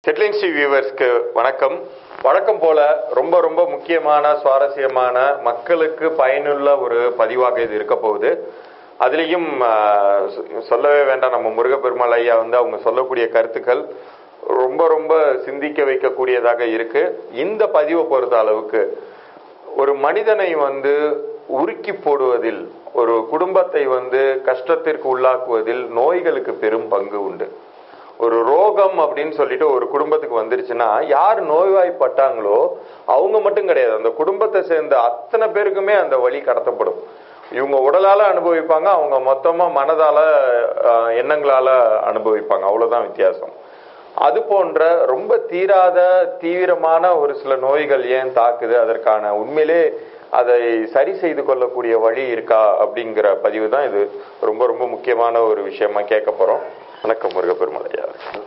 Headlines வியூவர்ஸ்க்கு வணக்கம் வழக்கம் போல ரொம்ப ரொம்ப முக்கியமான சுவாரஸ்யமான மக்களுக்கு பயனுள்ள ஒரு பதிவாக இது இருக்க போகுது அதுலேயும் ஆஹ், சொ- சொல்லவே வேண்டாம் நம்ம முருகப்பெருமாள் ஐயா வந்து அவங்க சொல்லக்கூடிய கருத்துக்கள் ரொம்ப ரொம்ப சிந்திக்க வைக்கக்கூடியதாக இருக்கு இந்த பதிவை பொறுத்த அளவுக்கு ஒரு மனிதனை வந்து உருக்கி போடுவதில் ஒரு குடும்பத்தை வந்து கஷ்டத்திற்கு உள்ளாக்குவதில் நோய்களுக்கு பெரும் பங்கு உண்டு ஒரு ரோகம் அப்படின்னு சொல்லிட்டு ஒரு குடும்பத்துக்கு வந்துருச்சுன்னா யார் நோய்வாய்ப்பட்டாங்களோ அவங்க மட்டும் கிடையாது அந்த குடும்பத்தை சேர்ந்த அத்தனை பேருக்குமே அந்த வழி கடத்தப்படும் இவங்க உடலால அனுபவிப்பாங்க அவங்க மொத்தமா மனதால ஆஹ், எண்ணங்களால அனுபவிப்பாங்க அவ்வளவுதான் வித்தியாசம் அது போன்ற ரொம்ப தீராத தீவிரமான ஒரு சில நோய்கள் ஏன் தாக்குது அதற்கான உண்மையிலே அதை சரி செய்து கொள்ளக்கூடிய வழி இருக்கா அப்படிங்கிற பதிவு தான் இது ரொம்ப ரொம்ப முக்கியமான ஒரு விஷயமா கேட்க போறோம் வணக்கம் முருகப்பெருமலையா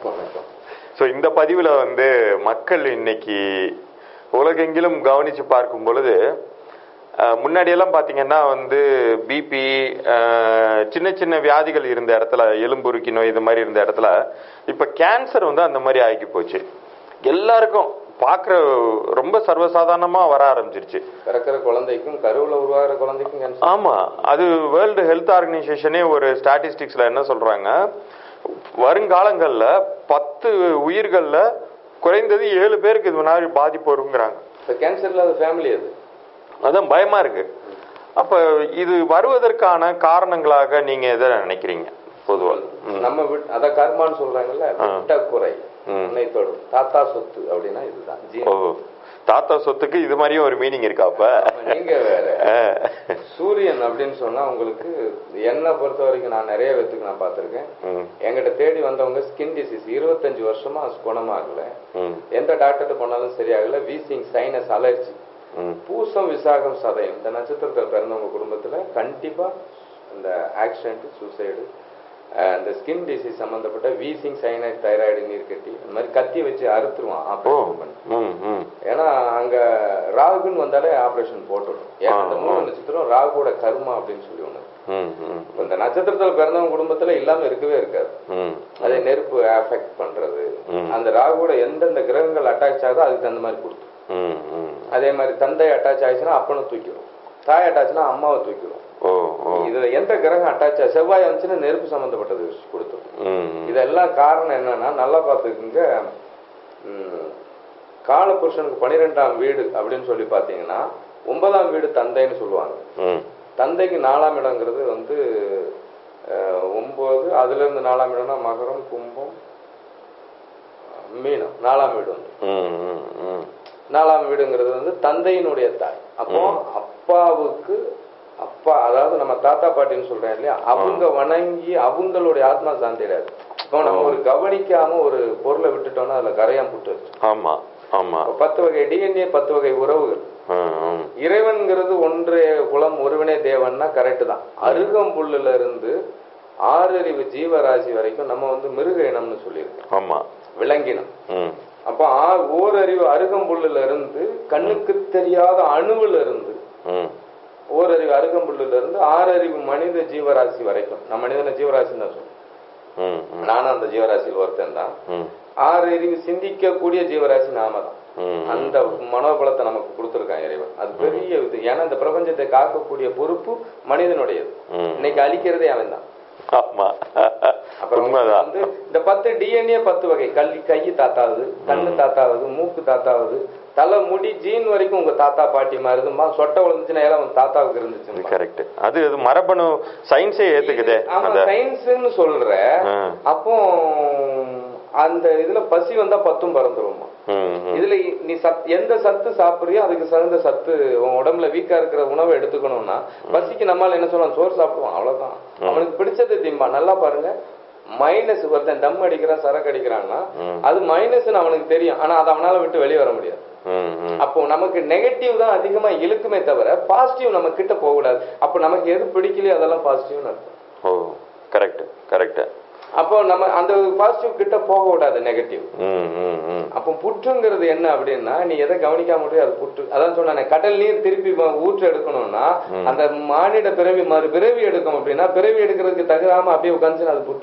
ஸோ இந்த பதிவில் வந்து மக்கள் இன்னைக்கு உலகெங்கிலும் கவனித்து பார்க்கும் பொழுது அஹ், முன்னாடியெல்லாம் பார்த்தீங்கன்னா வந்து பிபி சின்ன சின்ன வியாதிகள் இருந்த இடத்துல எலும்புருக்கி நோய் இது மாதிரி இருந்த இடத்துல இப்போ கேன்சர் வந்து அந்த மாதிரி ஆகி போச்சு எல்லாருக்கும் பார்க்குற ரொம்ப சர்வசாதாரணமாக வர ஆரம்பிச்சிருச்சு பிறக்கிற குழந்தைக்கும் கருவுல உருவாகிற குழந்தைக்கும் கேன்சர் ஆமா அது வேர்ல்டு ஹெல்த் ஆர்கனைசேஷனே ஒரு ஸ்டாட்டிஸ்டிக்ஸ்ல என்ன சொல்றாங்க வருங்காலங்கள்ல பத்து உயிர்கள்ல குறைந்தது ஏழு பேருக்கு இது மாதிரி பாதிப்பு வருங்கிறாங்க இப்போ கேன்சர் இல்லாத ஃபேமிலி அது அதான் பயமா இருக்கு அப்ப இது வருவதற்கான காரணங்களாக நீங்க எதை நினைக்கிறீங்க பொதுவா ம். நம்ம விட் அத கர்மான்னு சொல்றாங்கல்ல விட்ட குறை ம். உன்னை தொடும் தாத்தா சொத்து அப்படின்னா இதுதான் ஓ ஜீன் தாத்தா சொத்துக்கு இது மாதிரியும் ஒரு மீனிங் இருக்கா அப்ப நீங்க வேற அஹ். சூரியன் அப்படின்னு சொன்னா உங்களுக்கு என்னை பொறுத்த வரைக்கும் நான் நிறைய பேத்துக்கு நான் பார்த்திருக்கேன் ம், என்கிட்ட தேடி வந்தவங்க ஸ்கின் டிசீஸ் இருபத்தஞ்சு வருஷமா அது குணமாகல ம், எந்த டாக்டர்கிட்ட போனாலும் சரியாகல வீசிங் சைனஸ் அலர்ஜி ம், பூசம் விசாகம் சதயம் இந்த நட்சத்திரத்தில் பிறந்தவங்க குடும்பத்துல கண்டிப்பா இந்த ஆக்சிடென்ட் சூசைடு இந்த ஸ்கின் டிசீஸ் சம்பந்தப்பட்ட வீசிங் சைனைட் தைராய்டு நீர் கட்டி இந்த மாதிரி கத்தி வச்சு அறுத்துருவான் ஓ ஆப்ரேஷன் பண்ணி ம், ம், ஏன்னா அங்க ராகுன்னு வந்தாலே ஆப்ரேஷன் போட்டுடும் ஏன்னா அந்த மூணு நட்சத்திரம் ராகுவோட கர்மா அப்படின்னு சொல்லி ஒண்ணு ம், ம், இப்ப இந்த நட்சத்திரத்தில் பிறந்தவங்க குடும்பத்துல இல்லாம இருக்கவே இருக்காது ம், அதே நெருப்பு அஃபெக்ட் பண்றது ம். அந்த ராகுவோட எந்தெந்த கிரகங்கள் அட்டாச் ஆகுதோ அதுக்கு தகுந்த மாதிரி கொடுத்துரும் ம், ம். அதே மாதிரி தந்தை அட்டாச் ஆயிடுச்சுன்னா அப்பனை தூக்கிடும் தாய் அட்டாச்னா அம்மாவை தூக்கிடும் ஓ ஓ இதுல எந்த கிரகம் அட்டாச் செவ்வாய் வந்துச்சுன்னா நெருப்பு சம்பந்தப்பட்டது கொடுத்துரும் ம், ம். இதெல்லாம் காரணம் என்னன்னா நல்லா பார்த்துக்குங்க ம், காலபுருஷனுக்கு பன்னிரெண்டாம் வீடு அப்படின்னு சொல்லி பார்த்தீங்கன்னா ஒன்பதாம் வீடு தந்தைன்னு சொல்லுவாங்க ம், தந்தைக்கு நாலாம் இடங்கிறது வந்து அஹ், ஒன்பது அதுல இருந்து நாலாம் இடம்னா மகரம் கும்பம் மீனம் நாலாம் வீடு வந்து ம், ம், ம். நாலாம் வீடுங்கிறது வந்து தந்தையினுடைய தாய் அப்போ அப்பாவுக்கு அப்பா அதாவது நம்ம தாத்தா பாட்டின்னு சொல்றேன் இல்லையா அவங்க வணங்கி அவங்களுடைய ஆத்மா சாந்திடாது இப்போ நம்ம ஒரு கவனிக்காம ஒரு பொருளை விட்டுட்டோம்னா அதுல கரையான் புட்டு வச்சு ஆமா ஆமா பத்து வகை டிஎன்ஏ பத்து வகை உறவுகள் ம், ம். இறைவன்கிறது ஒன்றே குலம் ஒருவனே தேவன்னா கரெக்ட் தான் அருகம்புல்லுல இருந்து ஆறறிவு ஜீவராசி வரைக்கும் நம்ம வந்து மிருக இனம்னு சொல்லியிருக்கோம் ஆமா விலங்கினம் ம், அப்ப ஆ- ஓரறிவு அருகம்புல்லுல இருந்து கண்ணுக்கு தெரியாத அணுவுல இருந்து ம். ஓரறிவு அருகம்புல்லுல இருந்து ஆறறிவு மனித ஜீவராசி வரைக்கும் நான் மனிதன ஜீவராசின்னு தான் சொல்றேன் ம், ம். நானும் அந்த ஜீவராசியில் ஒருத்தன் தான் ம், ஆறு அறிவு சிந்திக்கக்கூடிய ஜீவராசி நாம தான் ம். அந்த மனோபலத்தை நமக்கு கொடுத்துருக்கான் இறைவன் அது பெரிய இது ஏன்னா இந்த பிரபஞ்சத்தை காக்கக்கூடிய பொறுப்பு மனிதனுடையது ம். இன்னைக்கு அழிக்கிறதே அவன் தான் ஆமா அப்புறம் உண்மைதான் வந்து இந்த பத்து டிஎன்ஏ பத்து வகை கல்வி கை தாத்தாவுது கண்ணு தாத்தாவுது மூக்கு தாத்தாவுது தலை முடி ஜீன் வரைக்கும் உங்க தாத்தா பாட்டி மாறுதுமா சொட்டை விழுந்துச்சுன்னா எல்லாம் உங்க தாத்தாவுக்கு இருந்துச்சு கரெக்ட் அது அது மரபணு சயின்ஸே ஏத்துக்குதே ஆமா அத சயின்ஸ்னு சொல்ற ஆ. அப்போ அந்த இதுல பசி வந்தா பத்தும் பறந்துருமா ம், ம். இதுல நீ சத் எந்த சத்து சாப்பிடுறியோ அதுக்கு சிறந்த சத்து உன் உடம்புல வீக்கா இருக்கிற உணவை எடுத்துக்கணும்னா பசிக்கு நம்மால என்ன சொல்லலாம் சோறு சாப்பிடுவான் அவ்வளவுதான் அவனுக்கு பிடிச்சதை திம்பான் நல்லா பாருங்க மைனஸ் ஒருத்தன் தம் அடிக்கிறான் சரக்கு அடிக்கிறான்னா அது மைனஸ்னு அவனுக்கு தெரியும் ஆனா அதை அவனால விட்டு வெளியே வர முடியாது ம், ம். அப்போ நமக்கு நெகட்டிவ் தான் அதிகமா இழுக்குமே தவிர பாசிட்டிவ் நம்ம கிட்ட போக கூடாது அப்போ நமக்கு எது பிடிக்கலையோ அதெல்லாம் பாசிட்டிவ்னு அர்த்தம் ஓ கரெக்ட் கரெக்ட் அப்போ நம்ம அந்த பாசிட்டிவ் கிட்ட போக விடாது நெகட்டிவ் ம், ம், ம். அப்போ புற்றுங்கிறது என்ன அப்படின்னா நீ எதை கவனிக்காம முடியும் அது புற்று அதான் சொன்னானே கடல் நீர் திருப்பி ம- ஊற்று எடுக்கணும்னா அந்த மானிட பிறவி மறு பிறவி எடுக்கும் அப்படின்னா பிறவி எடுக்கிறதுக்கு தகுதாம அப்படியே உட்காந்துச்சுன்னா அது புற்று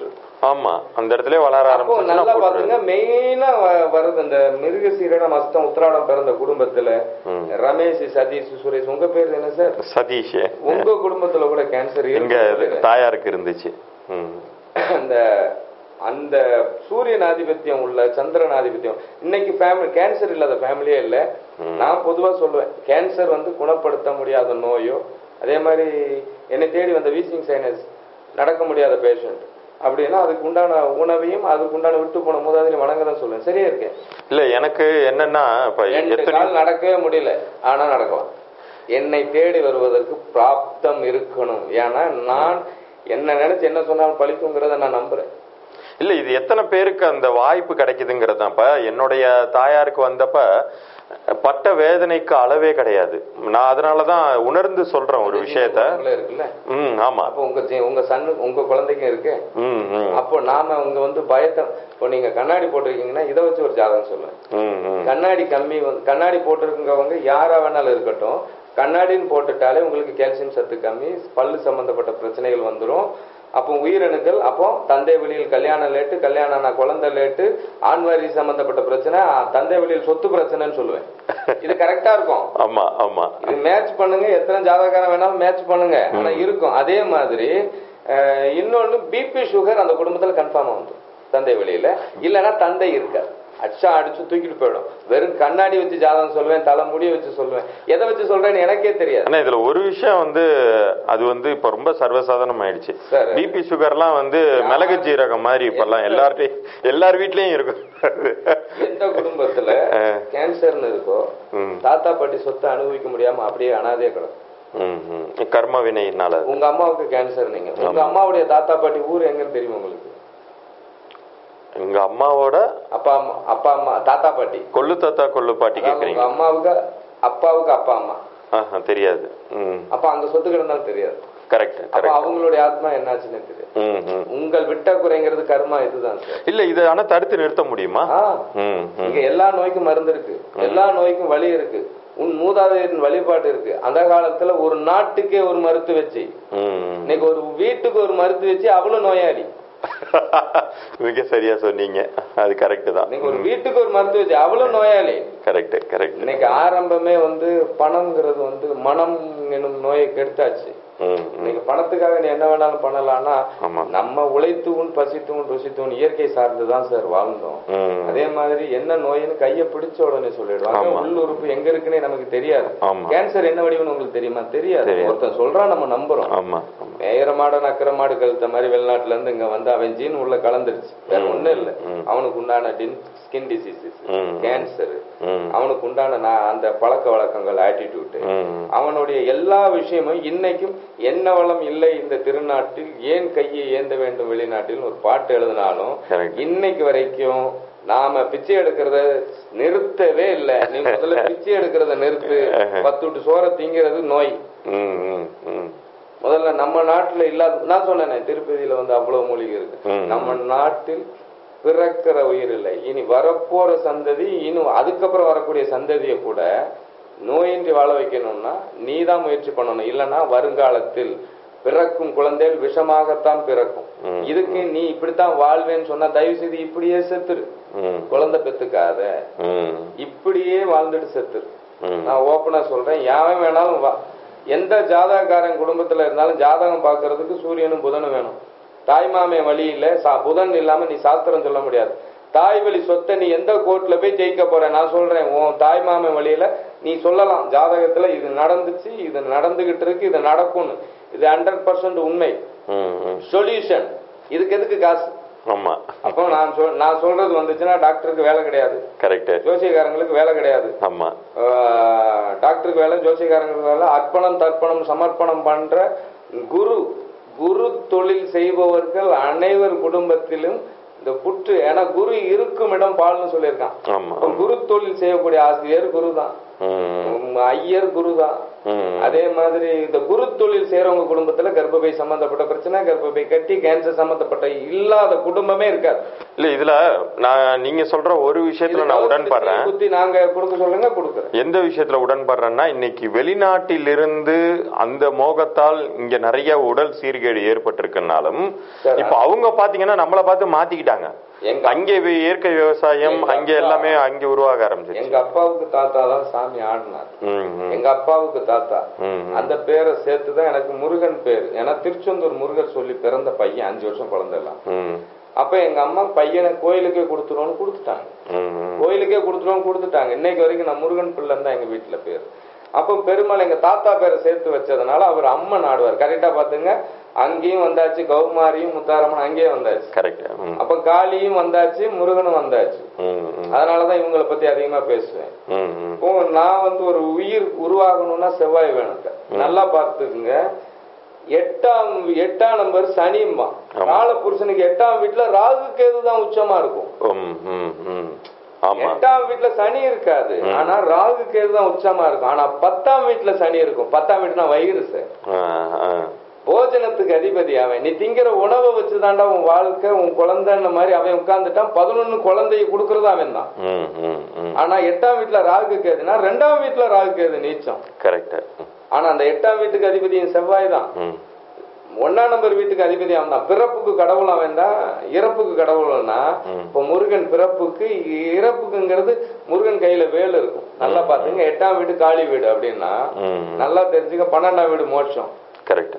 ஆமா அந்த இடத்துல வளர அப்போ ஆரம்பிச்சுன்னா நல்லா போட்டுருது பாத்துங்க மெயினா வருது இந்த மிருகசீரடம் அஸ்தம் உத்திராடம் பிறந்த குடும்பத்துல ம். ரமேஷ் சதீஷ் சுரேஷ் உங்க பேர் என்ன சார் சதீஷ் உங்க குடும்பத்துல கூட கேன்சர் எங்க தாயாருக்கு இருந்துச்சு ம். அந்த அந்த சூரியன் ஆதிபத்தியம் உள்ள சந்திரன் ஆதிபத்தியம் இன்னைக்கு ஃபேமிலி கேன்சர் இல்லாத ஃபேமிலியே இல்ல நான் பொதுவா சொல்லுவேன் கேன்சர் வந்து குணப்படுத்த முடியாத நோயோ அதே மாதிரி என்னை தேடி வந்த வீசிங் சைனஸ் நடக்க முடியாத பேஷண்ட் அப்படின்னா அதுக்கு உண்டான உணவையும் அதுக்கு உண்டான விட்டு போன மூதாதிரி வணங்க தான் சொல்லுவேன் சரியா இருக்கேன் இல்ல எனக்கு என்னன்னா இப்ப ரெண்டு எத்தனை கால் நடக்கவே முடியல ஆனா நடக்கலாம் என்னை தேடி வருவதற்கு பிராப்தம் இருக்கணும் ஏன்னா நான் என்ன நினைச்சு என்ன சொன்னாலும் பழிக்குங்கிறத நான் நம்புறேன் இல்ல இது எத்தனை பேருக்கு அந்த வாய்ப்பு கிடைக்குதுங்கிறது தான் இப்ப என்னுடைய தாயாருக்கு வந்தப்ப பட்ட வேதனைக்கு அளவே கிடையாது நான் அதனாலதான் உணர்ந்து சொல்றேன் ஒரு விஷயத்த உங்களே இருக்குல்ல ம் ஆமா அப்போ உங்க ஜி- உங்க சன்னு உங்க குழந்தைக்கும் இருக்கு ம் ம் அப்போ நாம உங்க வந்து பயத்தை இப்போ நீங்க கண்ணாடி போட்டிருக்கீங்கன்னா இதை வச்சு ஒரு ஜாதகம் சொல்லுவேன் ம் ம் கண்ணாடி கம்மி வந்து கண்ணாடி போட்டிருக்கவங்க யாரா வேணாலும் இருக்கட்டும் கண்ணாடின்னு போட்டுட்டாலே உங்களுக்கு கால்சியம் சத்து கம்மி பல்லு சம்பந்தப்பட்ட பிரச்சனைகள் வந்துடும் அப்போ உயிரணுக்கள் அப்போ தந்தை வழியில் கல்யாணம் லேட்டு கல்யாணம் ஆனா குழந்தை லேட்டு ஆண்வாரி சம்பந்தப்பட்ட பிரச்சனை ஆ, தந்தை வழியில் சொத்து பிரச்சனைன்னு சொல்லுவேன் இது கரெக்டா இருக்கும் ஆமா ஆமா இது மேட்ச் பண்ணுங்க எத்தனை ஜாதகாரம் வேணாலும் மேட்ச் பண்ணுங்க ஆனா இருக்கும் அதே மாதிரி அஹ், இன்னொன்னு பிபி சுகர் அந்த குடும்பத்துல கன்ஃபார்மா வந்து தந்தை வெளியில இல்லைன்னா தந்தை இருக்காது அடிச்சா அடிச்சு தூக்கிட்டு போயிடும் வெறும் கண்ணாடி வச்சு ஜாதகம் சொல்லுவேன் தலை முடிய வச்சு சொல்லுவேன் எதை வச்சு சொல்றேன்னு எனக்கே தெரியாது ஆனா இதுல ஒரு விஷயம் வந்து அது வந்து இப்ப ரொம்ப சர்வசாதாரணம் ஆயிடுச்சு சரி. பிபி சுகர்லாம் வந்து மிளகு ஜீரகம் மாதிரி இப்பெல்லாம் எல்லார்ட்டையும் எல்லார் வீட்லயும் இருக்கும் எந்த குடும்பத்துல கேன்சர்னு இருக்கோ ம். தாத்தா பாட்டி சொத்தை அனுபவிக்க முடியாம அப்படியே அனாதையா கிடக்கும் ம், ம். கர்ம வினையினால அது. உங்க அம்மாவுக்கு கேன்சர் நீங்க உங்க அம்மாவுடைய தாத்தா பாட்டி ஊர் எங்கன்னு தெரியும் உங்களுக்கு எங்க அம்மாவோட அப்பா அம்மா அப்பா அம்மா தாத்தா பாட்டி கொள்ளு தாத்தா கொள்ளு பாட்டி அதாவது கேக்குறீங்க உங்க அம்மாவுக்கு அப்பாவுக்கு அப்பா அம்மா ஆஹா, தெரியாது ம் அப்ப அங்க சொத்து கிடந்தாலும் தெரியாது கரெக்ட் அப்ப கரெக்ட் அவங்களுடைய ஆத்மா என்னாச்சுன்னு தெரியாது ம் ம் உங்கள் விட்ட குறைங்கிறது கர்மா இதுதான் சார் இல்ல இது ஆனா தடுத்து நிறுத்த முடியுமா ஆ, ம் ம் இங்க எல்லா நோய்க்கும் மருந்து இருக்கு எல்லா நோய்க்கும் வழி இருக்கு உன் மூதாதையரின் வழிபாடு இருக்கு அந்த காலத்துல ஒரு நாட்டுக்கே ஒரு மருத்து வச்சு ம் இன்னைக்கு ஒரு வீட்டுக்கு ஒரு மருந்து வச்சு அவ்வளவு நோயாளி மிக சரியா சொன்னீங்க அது கரெக்ட் தான் இன்னைக்கு ஒரு வீட்டுக்கு ஒரு மருந்து வச்சு அவ்வளவு நோயாளி கரெக்ட் கரெக்ட் இன்னைக்கு ஆரம்பமே வந்து பணம்ங்கிறது வந்து மனம் எனும் நோயை கெடுத்தாச்சு ம் ம் இன்னைக்கு பணத்துக்காக நீ என்ன வேணாலும் பண்ணலாம்னா ஆமா நம்ம உழைத்துவும் பசித்துவும் ருசித்துவும் இயற்கை சார்ந்துதான் சார் வாழ்ந்தோம் ம் அதே மாதிரி என்ன நோயின்னு கைய பிடிச்ச உடனே சொல்லிடுவாங்க ஆமா. உள் உறுப்பு எங்க இருக்குன்னே நமக்கு தெரியாது ஆமா கேன்சர் என்ன வடிவம்னு உங்களுக்கு தெரியுமா தெரியாது தெரியாது. ஒருத்தன் சொல்றான் நம்ம நம்புறோம் ஆமா ஆமா மேயற மாடு நக்கிற மாடு கழுத்த மாதிரி வெளிநாட்டுல இருந்து இங்க வந்து அவன் ஜீன் உள்ள கலந்துருச்சு வேற ஒண்ணும் இல்ல ம். அவனுக்கு உண்டான ஸ்கின் டிசீசஸ் ம். கேன்சர் ம் அவனுக்கு உண்டான நான் அந்த பழக்க வழக்கங்கள் ஆட்டிடியூட் ம் அவனுடைய எல்லா விஷயமும் இன்னைக்கும் என்ன வளம் இல்லை இந்த திருநாட்டில் ஏன் கையை ஏந்த வேண்டும் வெளிநாட்டில் ஒரு பாட்டு எழுதினாலும் Correct. இன்னைக்கு வரைக்கும் நாம பிச்சை எடுக்கிறத நிறுத்தவே இல்லை நீ முதல்ல பிச்சை எடுக்கிறத நிறுத்து பத்து விட்டு சோற திங்கிறது நோய் ம் ம் ம் முதல்ல நம்ம நாட்டுல இல்லாத நான் சொன்னேனே திருப்பதியில வந்து அவ்வளவு மூலிகை இருக்கு ம். நம்ம நாட்டில் பிறக்கிற உயிர் இல்லை இனி வரப்போற சந்ததி இன்னும் அதுக்கப்புறம் வரக்கூடிய சந்ததியை கூட நோயின்றி வாழ வைக்கணும்னா நீ தான் முயற்சி பண்ணணும் இல்லைன்னா வருங்காலத்தில் பிறக்கும் குழந்தைகள் விஷமாகத்தான் பிறக்கும் ம். இதுக்கு நீ இப்படித்தான் வாழ்வேன்னு சொன்னா தயவு செய்து இப்படியே செத்துரு ம் குழந்தை பெத்துக்காத ம் இப்படியே வாழ்ந்துட்டு செத்துரு ம் நான் ஓப்பனா சொல்றேன் யாவன் வேணாலும் வா எந்த ஜாதகக்காரன் குடும்பத்துல இருந்தாலும் ஜாதகம் பார்க்கிறதுக்கு சூரியனும் புதனும் வேணும் தாய்மாமே வழியில சா புதன் இல்லாம நீ சாஸ்திரம் சொல்ல முடியாது தாய் வழி சொத்தை நீ எந்த கோர்ட்ல போய் ஜெயிக்க போற நான் சொல்றேன் உன் தாய்மாமே வழியில நீ சொல்லலாம் ஜாதகத்துல இது நடந்துச்சு இது நடந்துகிட்டு இருக்கு இது நடக்கும்னு இது ஹண்ட்ரட் பர்சன்ட் உண்மை ம் ம் சொல்யூஷன் இதுக்கு எதுக்கு காசு ஆமா அப்போ நான் சொல் நான் சொல்றது வந்துச்சுன்னா டாக்டருக்கு வேலை கிடையாது கரெக்ட் ஜோசியக்காரங்களுக்கு வேலை கிடையாது ஆமா ஆஹ் டாக்டருக்கு வேலை ஜோசியக்காரங்களுக்கு வேலை அர்ப்பணம் தர்ப்பணம் சமர்ப்பணம் பண்ற குரு குரு தொழில் செய்பவர்கள் அனைவர் குடும்பத்திலும் இந்த புட் உற்று ஏன்னா குரு இருக்கும் இடம் பால்னு சொல்லியிருக்கான் ஆமா இப்ப குரு தொழில் செய்யக்கூடிய ஆசிரியர் குரு தான் ம், ஐயர் குரு தான் ம். அதே மாதிரி இந்த குரு தொழில் செய்யறவங்க குடும்பத்துல கர்ப்பப்பை சம்பந்தப்பட்ட பிரச்சனை கர்ப்பப்பை கட்டி கேன்சர் சம்பந்தப்பட்ட இல்லாத குடும்பமே இருக்காது இல்ல இதுல நான் நீங்க சொல்ற ஒரு விஷயத்துல நான் உடன்படுறேன் குத்தி நாங்க கொடுக்க சொல்லுங்க கொடுக்குறேன் எந்த விஷயத்துல உடன்படுறேன்னா இன்னைக்கு வெளிநாட்டிலிருந்து அந்த மோகத்தால் இங்க நிறைய உடல் சீர்கேடு ஏற்பட்டிருக்குனாலும் சரி. இப்ப அவங்க பாத்தீங்கன்னா நம்மளை பார்த்து மாத்திக்கிட்டாங்க எங்க அங்கே வி- இயற்கை விவசாயம் எங்க அங்கே அப்பா- எல்லாமே அங்கே உருவாக ஆரம்பிச்சிருச்சு எங்க அப்பாவுக்கு தாத்தா தான் சாமி ஆடினார் ம், ம், எங்க அப்பாவுக்கு தாத்தா ம், ம். அந்த பேரை சேர்த்து தான் எனக்கு முருகன் பேர் ஏன்னா திருச்செந்தூர் முருகர் சொல்லி பிறந்த பையன் அஞ்சு வருஷம் குழந்தை எல்லாம் ம், அப்ப எங்க அம்மா பையனை கோயிலுக்கே கொடுத்துருவோம்னு கொடுத்துட்டாங்க ம், ம். கோயிலுக்கே கொடுத்துருவோம் கொடுத்துட்டாங்க இன்னைக்கு வரைக்கும் நான் முருகன் பிள்ளைன்னு தான் எங்க வீட்டுல பேர் அப்போ பெருமாள் எங்க தாத்தா பேரை சேர்த்து வச்சதுனால அவர் அம்மன் ஆடுவார் கரெக்டா பாத்துங்க அங்கேயும் வந்தாச்சு கௌமாரியும் முத்தாரம்மன் அங்கேயே வந்தாச்சு கரெக்ட் ம், அப்ப காளியும் வந்தாச்சு முருகனும் வந்தாச்சு ம், ம், அதனாலதான் இவங்களை பத்தி அதிகமா பேசுவேன் ம், ம். இப்போ நான் வந்து ஒரு உயிர் உருவாகணும்னா செவ்வாய் வேணும் நல்லா பார்த்துக்குங்க எட்டாம் எட்டாம் நம்பர் சனிம்மா ஆமா. கால புருஷனுக்கு எட்டாம் வீட்டுல ராகு கேது தான் உச்சமா இருக்கும் ம், ம், ம். ஆமா எட்டாம் வீட்டுல சனி இருக்காது ஆனா ராகு கேது தான் உச்சமா இருக்கும் ஆனா பத்தாம் வீட்டுல சனி இருக்கும் பத்தாம் வீட்டுனா வயிறு சார் ஆ, ஆ. போஜனத்துக்கு அதிபதி அவன் நீ திங்கிற உணவை வச்சுதான்டா உன் வாழ்க்கை உன் குழந்தைன்ன மாதிரி அவன் உட்கார்ந்துட்டான் பதினொன்னு குழந்தைய கொடுக்கறது அவன் தான் ம், ம், ம். ஆனா எட்டாம் வீட்டுல ராகு கேதுனா ரெண்டாம் வீட்டுல ராகு கேது நீச்சம் கரெக்ட் ஆனா அந்த எட்டாம் வீட்டுக்கு அதிபதியும் செவ்வாய் தான் ம், ஒன்னாம் நம்பர் வீட்டுக்கு அதிபதி அவன் தான் பிறப்புக்கு கடவுள் அவன் தான் இறப்புக்கு கடவுள்னா ம். இப்போ முருகன் பிறப்புக்கு இறப்புக்குங்கிறது முருகன் கையில வேல் இருக்கும் நல்லா பாத்துங்க எட்டாம் வீடு காளி வீடு அப்படின்னா ம். நல்லா தெரிஞ்சுக்க பன்னெண்டாம் வீடு மோட்சம் கரெக்ட்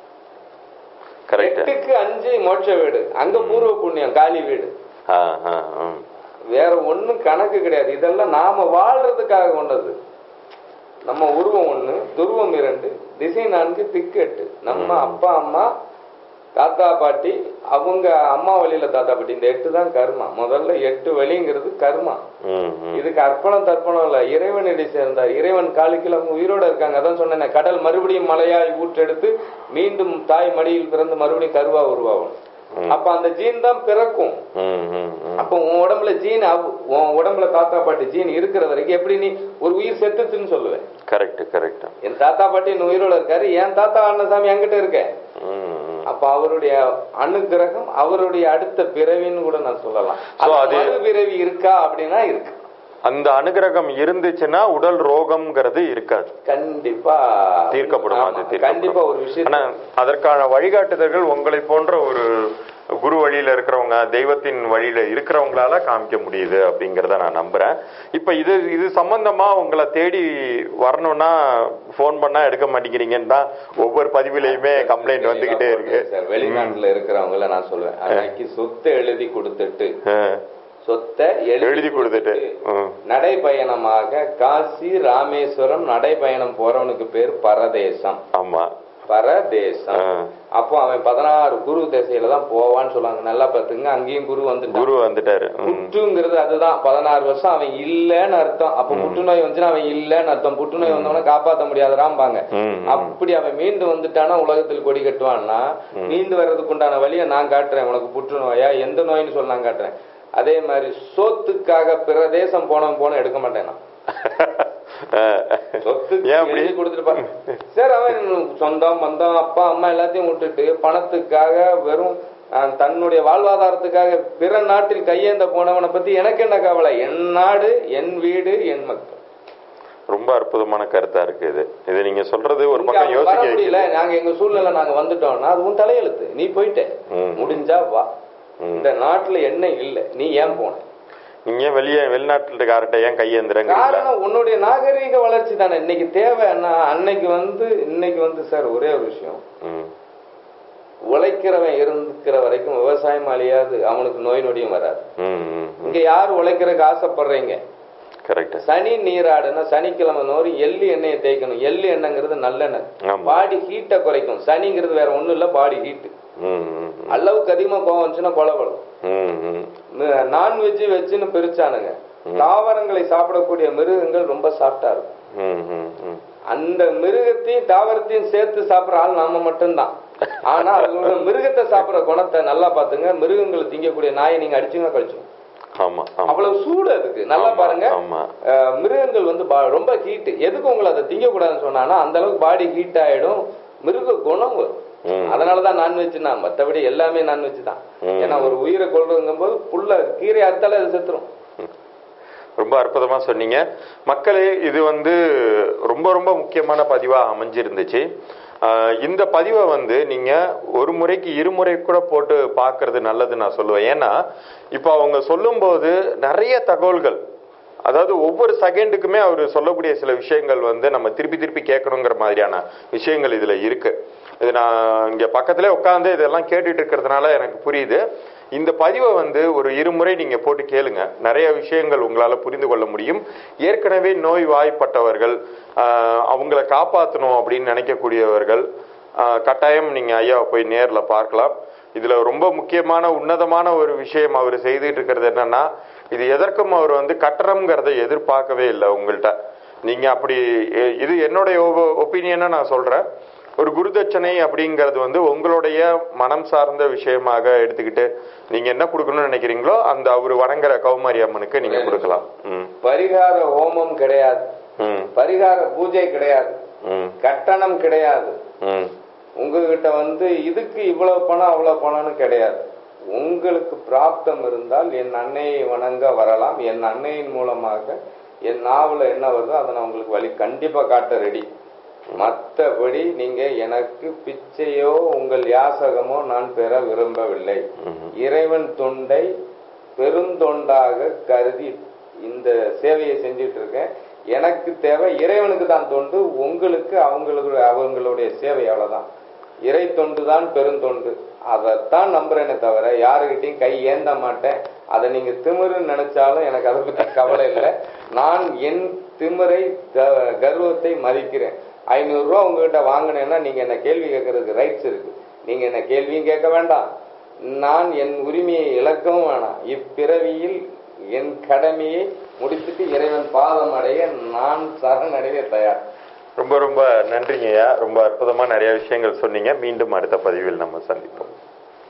கரெக்ட் எட்டுக்கு அஞ்சு மோட்ச வீடு அங்க பூர்வ புண்ணியம் காளி வீடு ஆ ஆ ம். வேற ஒண்ணும் கணக்கு கிடையாது இதெல்லாம் நாம வாழ்றதுக்காக கொண்டது நம்ம உருவம் ஒண்ணு துருவம் இரண்டு திசை நான்கு திக்கு எட்டு நம்ம அப்பா அம்மா தாத்தா பாட்டி அவங்க அம்மா வழியில தாத்தா பாட்டி இந்த எட்டு தான் கர்மா முதல்ல எட்டு வழிங்கிறது கர்மா ம், ம். இதுக்கு அர்ப்பணம் தர்ப்பணம் இல்ல இறைவனடி சேர்ந்தார் இறைவன் காலுக்கில் அவங்க உயிரோட இருக்காங்க அதான் சொன்னேன் கடல் மறுபடியும் மலையாய் ஊற்றெடுத்து மீண்டும் தாய் மடியில் பிறந்து மறுபடியும் கருவா உருவாகும் அப்ப அந்த ஜீன் தான் பிறக்கும் ம், ம், ம். அப்ப உன் உடம்புல ஜீன் அவ்- உன் உடம்புல தாத்தா பாட்டி ஜீன் இருக்கிற வரைக்கும் எப்படி நீ ஒரு உயிர் செத்துச்சுன்னு சொல்லுவேன் கரெக்ட் கரெக்ட் என் தாத்தா பாட்டி இன்னும் உயிரோட இருக்காரு என் தாத்தா அண்ணசாமி என்கிட்ட இருக்க ம், ம். அப்ப அவருடைய அனுகிரகம் அவருடைய அடுத்த பிறவின்னு கூட நான் சொல்லலாம் So, அது அது- பிறவி இருக்கா அப்படின்னா இருக்கு அந்த அனுகிரகம் இருந்துச்சுன்னா உடல் ரோகம்ங்கிறது இருக்காது கண்டிப்பா தீர்க்கப்படும் ஆமா, அது தீர்க்கப்படும். கண்டிப்பா ஒரு விஷயம் ஆனா அதற்கான வழிகாட்டுதல்கள் உங்களை போன்ற ஒரு குரு வழியில இருக்கிறவங்க தெய்வத்தின் வழியில இருக்கிறவங்களால காமிக்க முடியுது அப்படிங்கறத நான் நம்புறேன் இப்ப இது இது சம்பந்தமா உங்களை தேடி வரணும்னா ஃபோன் பண்ணா எடுக்க மாட்டேங்கிறீங்கன்னு தான் ஒவ்வொரு பதிவிலையுமே கம்ப்ளைண்ட் வந்துகிட்டே இருக்கு சார் வெளிநாட்டுல இருக்கிறவங்கள நான் சொல்லுவேன் அன்னைக்கு சொத்தை எழுதி கொடுத்துட்டு ஆ, சொத்தை எழுதி கொடுத்துட்டு ம், நடைபயணமாக காசி ராமேஸ்வரம் நடைபயணம் போறவனுக்கு பேர் பரதேசம் ஆமா பரதேசம் ஆ. அப்போ அவன் பதினாறு குரு திசையில தான் போவான்னு சொல்லுவாங்க நல்லா பாத்துங்க அங்கேயும் குரு வந்துட்டான் குரு வந்துட்டாரு ம், புற்றுங்கிறது அதுதான் பதினாறு வருஷம் அவன் இல்லன்னு அர்த்தம் அப்ப புற்றுநோய் வந்துச்சுன்னா அவன் இல்லன்னு அர்த்தம் புற்றுநோய் வந்தவன காப்பாத்த முடியாதராம்பாங்க ம், அப்படி அவன் மீண்டு வந்துட்டானா உலகத்தில் கொடி கட்டுவான்னா மீண்டு வர்றதுக்கு உண்டான வழியை நான் காட்டுறேன் உனக்கு புற்றுநோயா எந்த நோயின்னு சொல்லி நான் காட்டுறேன் அதே மாதிரி சோத்துக்காக பிற தேசம் போனவன் போன எடுக்க மாட்டேன் நான் சொத்துக்கு ஏன் அப்படி? எழுதி கொடுத்துட்டு பாரு. சரி அவன் சொந்தம் பந்தம் அப்பா அம்மா எல்லாத்தையும் விட்டுட்டு பணத்துக்காக வெறும் அஹ், தன்னுடைய வாழ்வாதாரத்துக்காக பிற நாட்டில் கையேந்த போனவனை பத்தி எனக்கு என்ன கவலை என் நாடு என் வீடு என் மக்கள் ரொம்ப அற்புதமான கருத்தா இருக்கு இது இது நீங்க சொல்றது ஒரு இங்க பக்கம் அவன் யோசிக்க வர முடியல வைக்குது. நாங்க எங்க சூழ்நிலை நாங்க வந்துட்டோம்னா அது உன் தலையெழுத்து நீ போயிட்ட ம். முடிஞ்சா வா ம். இந்த நாட்டுல என்ன இல்ல நீ ஏன் போன நீங்க ஏன் வெளியே வெளிநாட்டுக்கார்ட்ட ஏன் கையேந்திரங்கிறீங்களா காரணம் உன்னுடைய நாகரீக வளர்ச்சி தானே இன்னைக்கு தேவைன்னா அன்னைக்கு வந்து இன்னைக்கு வந்து சார் ஒரே ஒரு விஷயம் ம், உழைக்கிறவன் இருக்கிற வரைக்கும் விவசாயம் அழியாது அவனுக்கு நோய் நொடியும் வராது ம், ம், இங்க யார் உழைக்கிறதுக்கு ஆசைப்படுறீங்க கரெக்ட் சனி நீராடுனா சனிக்கிழமை நோரி எள்ளு எண்ணெயை தேய்க்கணும் எள்ளு எண்ணெய்ங்கிறது நல்லெண்ணெய் ஆமா பாடி ஹீட்டை குறைக்கும் சனிங்கிறது வேற ஒண்ணும் இல்ல பாடி ஹீட்டு ம், ம், அளவுக்கு அதிகமா கோவம் வந்துச்சுன்னா கொலை வரும் ம், ம், நான்வெஜ் வெஜ்னு பிரிச்சானுங்க தாவரங்களை சாப்பிடக்கூடிய மிருகங்கள் ரொம்ப சாஃப்டா இருக்கும் ம், ம், ம். அந்த மிருகத்தையும் தாவரத்தையும் சேர்த்து சாப்பிடுற ஆள் நாம மட்டும்தான் ஆனா அதோட மிருகத்தை சாப்பிடுற குணத்தை நல்லா பாத்துங்க மிருகங்களை திங்கக்கூடிய நாயை நீங்க அடிச்சீங்கன்னா கழிச்சிடும் ஆமா ஆமா அவ்வளவு சூடு அதுக்கு நல்லா ஆமா, பாருங்க ஆமா அஹ், மிருகங்கள் வந்து பா- ரொம்ப ஹீட் எதுக்கு உங்களை அதை திங்க கூடாதுன்னு சொன்னான்னா அந்த அளவுக்கு பாடி ஹீட் ஆயிடும் மிருக குணம் வரும் ம். அதனாலதான் நான்வெஜ் தான் மத்தபடி எல்லாமே நான்வெஜ் தான் ம். ஏன்னா ஒரு உயிரை கொள்றதுங்கும் போது புல்ல கீரை அறுத்தாலே அது செத்துரும் ரொம்ப அற்புதமா சொன்னீங்க மக்களே இது வந்து ரொம்ப ரொம்ப முக்கியமான பதிவா அமைஞ்சிருந்துச்சு ஆஹ் இந்த பதிவை வந்து நீங்க ஒரு முறைக்கு இருமுறை கூட போட்டு பார்க்கிறது நல்லது நான் சொல்லுவேன் ஏன்னா இப்போ அவங்க சொல்லும்போது நிறைய தகவல்கள் அதாவது ஒவ்வொரு செகண்டுக்குமே அவர் சொல்லக்கூடிய சில விஷயங்கள் வந்து நம்ம திருப்பி திருப்பி கேட்கணுங்கிற மாதிரியான விஷயங்கள் இதுல இருக்கு இது நான் இங்க பக்கத்திலே உட்காந்து இதெல்லாம் கேட்டுட்டு இருக்கிறதுனால எனக்கு புரியுது இந்த பதிவை வந்து ஒரு இருமுறை நீங்க போட்டு கேளுங்க நிறைய விஷயங்கள் உங்களால புரிந்து கொள்ள முடியும் ஏற்கனவே நோய் வாய்ப்பட்டவர்கள் ஆஹ் அவங்கள காப்பாற்றணும் அப்படின்னு நினைக்கக்கூடியவர்கள் ஆஹ் கட்டாயம் நீங்க ஐயாவை போய் நேர்ல பார்க்கலாம் இதுல ரொம்ப முக்கியமான உன்னதமான ஒரு விஷயம் அவர் செய்துட்டு இருக்கிறது என்னன்னா இது எதற்கும் அவர் வந்து கட்டணம்ங்கிறத எதிர்பார்க்கவே இல்லை உங்கள்கிட்ட நீங்க அப்படி எ- இது என்னுடைய ஒப்பீனியனா நான் சொல்றேன் ஒரு குருதட்சணை அப்படிங்கிறது வந்து உங்களுடைய மனம் சார்ந்த விஷயமாக எடுத்துக்கிட்டு நீங்க என்ன கொடுக்கணும்னு நினைக்கிறீங்களோ அந்த அவர் வணங்குற கௌமாரி அம்மனுக்கு நீங்க கொடுக்கலாம் ம் பரிகார ஹோமம் கிடையாது ம் பரிகார பூஜை கிடையாது ம் கட்டணம் கிடையாது ம் உங்ககிட்ட வந்து இதுக்கு இவ்வளவு பணம் அவ்வளவு பணம்னு கிடையாது உங்களுக்கு பிராப்தம் இருந்தால் என் அன்னையை வணங்க வரலாம் என் அன்னையின் மூலமாக என் நாவல என்ன வருதோ அதை நான் உங்களுக்கு வழி கண்டிப்பா காட்ட ரெடி மற்றபடி நீங்க எனக்கு பிச்சையோ உங்கள் யாசகமோ நான் பெற விரும்பவில்லை இறைவன் தொண்டை பெருந்தொண்டாக கருதி இந்த சேவையை செஞ்சுட்டு இருக்கேன் எனக்கு தேவை இறைவனுக்கு தான் தொண்டு உங்களுக்கு அவங்களுக்கு அவங்களுடைய சேவை அவ்வளவுதான் இறை தொண்டு தான் பெருந்தொண்டு அதைத்தான் நம்புறேனே தவிர யாருகிட்டையும் கை ஏந்த மாட்டேன் அதை நீங்க திமிருன்னு நினைச்சாலும் எனக்கு அதை பத்தி கவலை இல்லை நான் என் திமிரை க- கர்வத்தை மதிக்கிறேன் ஐநூறு ரூபா உங்ககிட்ட வாங்கினேன்னா நீங்க என்ன கேள்வி கேட்கறதுக்கு ரைட்ஸ் இருக்கு நீங்க என்ன கேள்வியும் கேட்க வேண்டாம் நான் என் உரிமையை இழக்கவும் வேணாம் இப்பிறவியில் என் கடமையை முடித்துட்டு இறைவன் பாதம் அடைய நான் சரணடைய தயார் ரொம்ப ரொம்ப நன்றிங்கய்யா ரொம்ப அற்புதமா நிறைய விஷயங்கள் சொன்னீங்க மீண்டும் அடுத்த பதிவில் நம்ம சந்திப்போம்